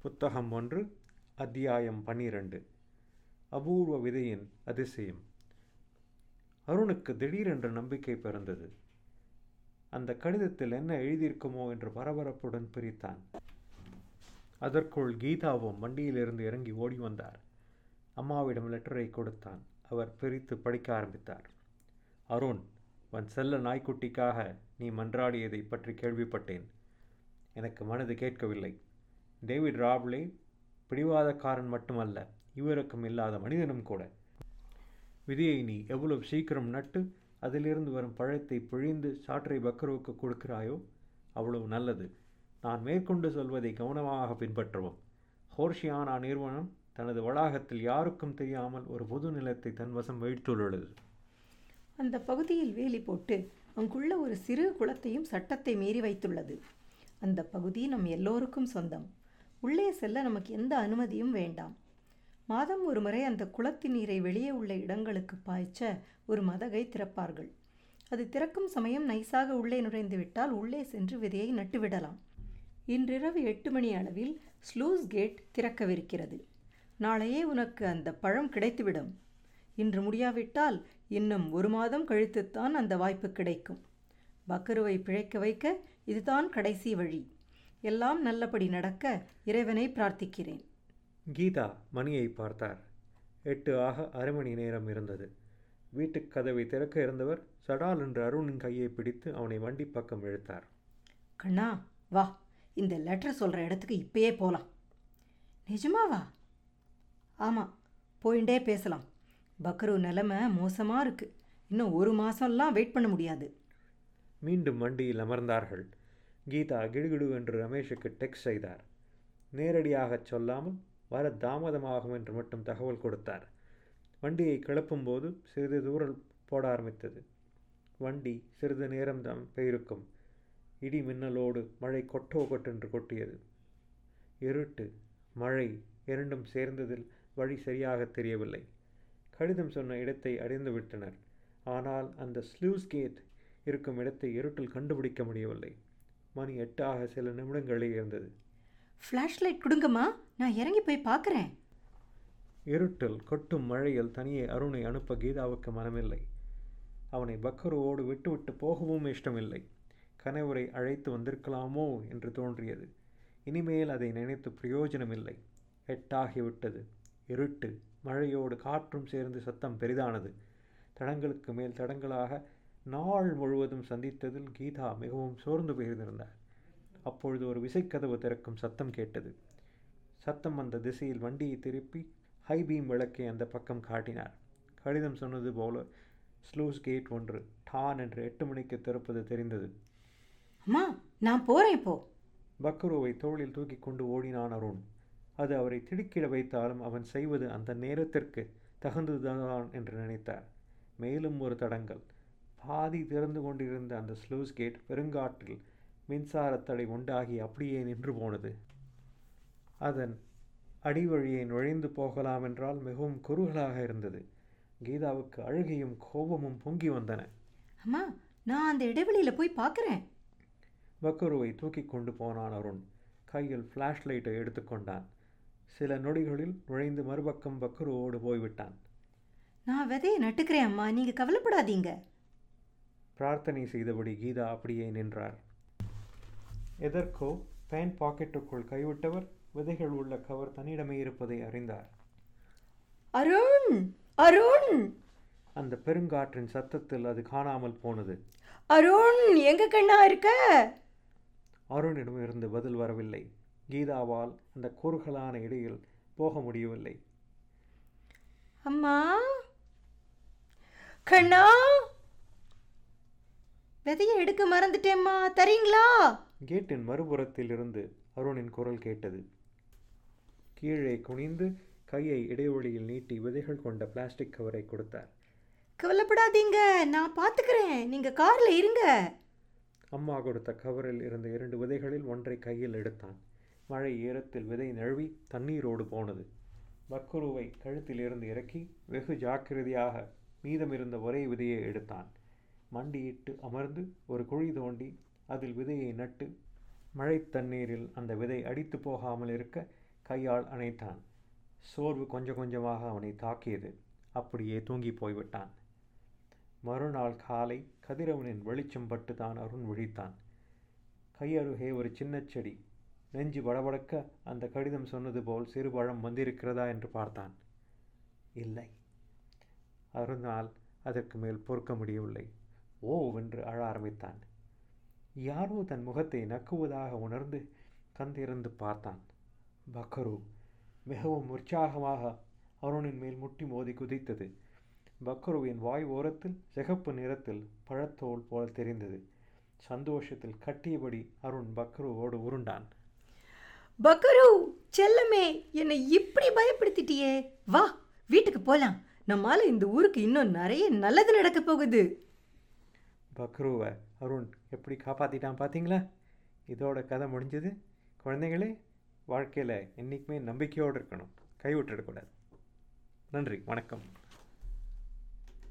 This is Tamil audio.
புத்தகம் ஒன்று அத்தியாயம் பன்னிரண்டு அபூர்வ விதையின் அதிசயம் அருணுக்கு திடீரென்று நம்பிக்கை பிறந்தது அந்த கடிதத்தில் என்ன எழுதியிருக்குமோ என்று பரபரப்புடன் பிரித்தான் அதற்குள் கீதாவும் வண்டியிலிருந்து இறங்கி ஓடி வந்தார் அம்மாவிடம் லெட்டரை கொடுத்தான் அவர் பிரித்து படிக்க ஆரம்பித்தார் அருண் உன் செல்ல நாய்க்குட்டிக்காக நீ மன்றாடியதை பற்றி கேள்விப்பட்டேன் எனக்கு மனது கேட்கவில்லை டேவிட் ராப்லே பிடிவாதக்காரன் மட்டுமல்ல இவருக்கும் இல்லாத மனிதனும் கூட விதியை நீ எவ்வளவு சீக்கிரம் நட்டு அதிலிருந்து வரும் பழத்தை பிழிந்து சாற்றை பக்ருவுக்கு கொடுக்கிறாயோ அவ்வளவு நல்லது நான் மேற்கொண்டு சொல்வதை கவனமாக பின்பற்றவும் ஹோர்ஷியானா நிறுவனம் தனது வளாகத்தில் யாருக்கும் தெரியாமல் ஒரு பொது நிலத்தை தன் வசம் வைத்துள்ளது அந்த பகுதியில் வேலி போட்டு அங்குள்ள ஒரு சிறு குளத்தையும் சட்டத்தை மீறி வைத்துள்ளது அந்த பகுதி நம் எல்லோருக்கும் சொந்தம் உள்ளே செல்ல நமக்கு எந்த அனுமதியும் வேண்டாம் மாதம் ஒரு முறை அந்த குளத்து நீரை வெளியே உள்ள இடங்களுக்கு பாய்ச்ச ஒரு மதகை திறப்பார்கள் அது திறக்கும் சமயம் நைஸாக உள்ளே நுழைந்து விட்டால் உள்ளே சென்று விதையை நட்டுவிடலாம் இன்றிரவு எட்டு மணி அளவில் ஸ்லூஸ் கேட் திறக்கவிருக்கிறது நாளையே உனக்கு அந்த பழம் கிடைத்துவிடும் இன்று முடியாவிட்டால் இன்னும் ஒரு மாதம் கழித்துத்தான் அந்த வாய்ப்பு கிடைக்கும் பக்கருவை பிழைக்க வைக்க இதுதான் கடைசி வழி எல்லாம் நல்லபடி நடக்க இறைவனை பிரார்த்திக்கிறேன் கீதா மணியை பார்த்தார் எட்டு ஆக அரை மணி நேரம் இருந்தது வீட்டுக் கதவை திறக்க இருந்தவர் சடால் என்று அருணின் கையை பிடித்து அவனை வண்டி பக்கம் இழுத்தார் கண்ணா வா இந்த லெட்டர் சொல்கிற இடத்துக்கு இப்பயே போகலாம் நிஜமாவா ஆமாம் போயிண்டே பேசலாம் பக்ரு நிலமை மோசமாக இருக்குது இன்னும் ஒரு மாதம்லாம் வெயிட் பண்ண முடியாது மீண்டும் வண்டியில் அமர்ந்தார்கள் கீதா கிடுகிடு என்று ரமேஷுக்கு டெக்ஸ்ட் செய்தார் நேரடியாகச் சொல்லாமல் வர தாமதமாகும் என்று மட்டும் தகவல் கொடுத்தார் வண்டியை கிளப்பும்போது சிறிது தூரம் போட ஆரம்பித்தது வண்டி சிறிது நேரம் தான் பெயிருக்கும் இடி மின்னலோடு மழை கொட்டோ கொட்டென்று கொட்டியது இருட்டு மழை இரண்டும் சேர்ந்ததில் வழி சரியாக தெரியவில்லை கடிதம் சொன்ன இடத்தை அடைந்து விட்டனர் ஆனால் அந்த ஸ்லூஸ் கேட் இருக்கும் இடத்தை இருட்டில் கண்டுபிடிக்க முடியவில்லை மணி எட்டாக சில நிமிடங்களே இருந்தது ஃப்ளாஷ் லைட் கொடுங்கம்மா நான் இறங்கி போய் பார்க்குறேன் இருட்டில் கொட்டும் மழையில் தனியே அருணை அனுப்ப கீதாவுக்கு மனமில்லை அவனை பக்கருவோடு விட்டுவிட்டு போகவும் இஷ்டமில்லை கணவரை அழைத்து வந்திருக்கலாமோ என்று தோன்றியது இனிமேல் அதை நினைத்து பிரயோஜனமில்லை எட்டாகிவிட்டது இருட்டு மழையோடு காற்றும் சேர்ந்து சத்தம் பெரிதானது தடங்களுக்கு மேல் தடங்களாக நாள் முழுவதும் சந்தித்ததில் கீதா மிகவும் சோர்ந்து போயிருந்தார் அப்பொழுது ஒரு விசைக்கதவு திறக்கும் சத்தம் கேட்டது சத்தம் வந்த திசையில் வண்டியை திருப்பி ஹை பீம் விளக்கை அந்த பக்கம் காட்டினார் கடிதம் சொன்னது போல ஸ்லூஸ் கேட் ஒன்று டான் என்று எட்டு மணிக்கு திறப்பது தெரிந்தது அம்மா நான் போகிறேன் இப்போ பக்ருவை தோளில் தூக்கி கொண்டு ஓடினான் அருண் அது அவரை திடுக்கிட வைத்தாலும் அவன் செய்வது அந்த நேரத்திற்கு தகுந்ததுதான் என்று நினைத்தார் மேலும் ஒரு தடங்கல் பாதி திறந்து கொண்டிருந்த அந்த ஸ்லூஸ் கேட் பெருங்காற்றில் மின்சார தடை உண்டாகி அப்படியே நின்று போனது அதன் அடிவழியை நுழைந்து போகலாம் என்றால் மிகவும் குறுகலாக இருந்தது கீதாவுக்கு அழுகையும் கோபமும் பொங்கி வந்தன அம்மா நான் அந்த இடைவெளியில் போய் பார்க்குறேன் பக்கருவை தூக்கி கொண்டு போனான் அருண் கையில் ஃப்ளாஷ் லைட்டை எடுத்துக்கொண்டான் சில நொடிகளில் நுழைந்து மறுபக்கம் பக்கருவோடு போய்விட்டான் நான் விதையை நட்டுக்கிறேன் அம்மா நீங்கள் கவலைப்படாதீங்க பிரார்த்தனை செய்தபடி கீதா அப்படியே நின்றார் எதற்கோ பேண்ட் பாக்கெட்டுக்குள் கைவிட்டவர் விதைகள் உள்ள கவர் தன்னிடமே இருப்பதை அறிந்தார் அருண் அருண் அந்த பெருங்காற்றின் சத்தத்தில் அது காணாமல் போனது அருண் எங்க கண்ணா இருக்க அருணிடம் இருந்து பதில் வரவில்லை கீதாவால் அந்த குறுகலான இடையில் போக முடியவில்லை அம்மா கண்ணா விதையை எடுக்க மறந்துட்டேம்மா தரீங்களா கேட்டின் மறுபுறத்தில் இருந்து அருணின் குரல் கேட்டது கீழே குனிந்து கையை இடைவெளியில் நீட்டி விதைகள் கொண்ட பிளாஸ்டிக் கவரை கொடுத்தார் கவலைப்படாதீங்க நான் பார்த்துக்கிறேன் நீங்கள் காரில் இருங்க அம்மா கொடுத்த கவரில் இருந்த இரண்டு விதைகளில் ஒன்றை கையில் எடுத்தான் மழை ஈரத்தில் விதை நழுவி தண்ணீரோடு போனது பக்குருவை கழுத்திலிருந்து இறக்கி வெகு ஜாக்கிரதையாக மீதமிருந்த ஒரே விதையை எடுத்தான் மண்டியிட்டு அமர்ந்து ஒரு குழி தோண்டி அதில் விதையை நட்டு மழை தண்ணீரில் அந்த விதை அடித்து போகாமல் இருக்க கையால் அணைத்தான் சோர்வு கொஞ்சம் கொஞ்சமாக அவனை தாக்கியது அப்படியே தூங்கி போய்விட்டான் மறுநாள் காலை கதிரவனின் வெளிச்சம் பட்டு தான் அருண் விழித்தான் கையருகே ஒரு சின்ன செடி நெஞ்சு படபடக்க அந்த கடிதம் சொன்னது போல் சிறு பழம் வந்திருக்கிறதா என்று பார்த்தான் இல்லை அருணால் அதற்கு மேல் பொறுக்க முடியவில்லை ஓ என்று அழ ஆரம்பித்தான் யாரோ தன் முகத்தை நக்குவதாக உணர்ந்து கண் திறந்து பார்த்தான் பக்கரு மிகவும் உற்சாகமாக அருணின் மேல் முட்டி மோதி குதித்தது பக்ருவின் வாய் ஓரத்தில் சிகப்பு நிறத்தில் பழத்தோல் போல தெரிந்தது சந்தோஷத்தில் கட்டியபடி அருண் பக்ருவோடு உருண்டான் பக்கரு செல்லமே என்னை இப்படி பயப்படுத்திட்டியே வா வீட்டுக்கு போலாம் நம்மால இந்த ஊருக்கு இன்னும் நிறைய நல்லது நடக்க போகுது பக்ருவை அருண் எப்படி காப்பாற்றிட்டான் பார்த்தீங்களா இதோட கதை முடிஞ்சது குழந்தைகளே வாழ்க்கையில் என்றைக்குமே நம்பிக்கையோடு இருக்கணும் கைவிட்டுடக்கூடாது நன்றி வணக்கம்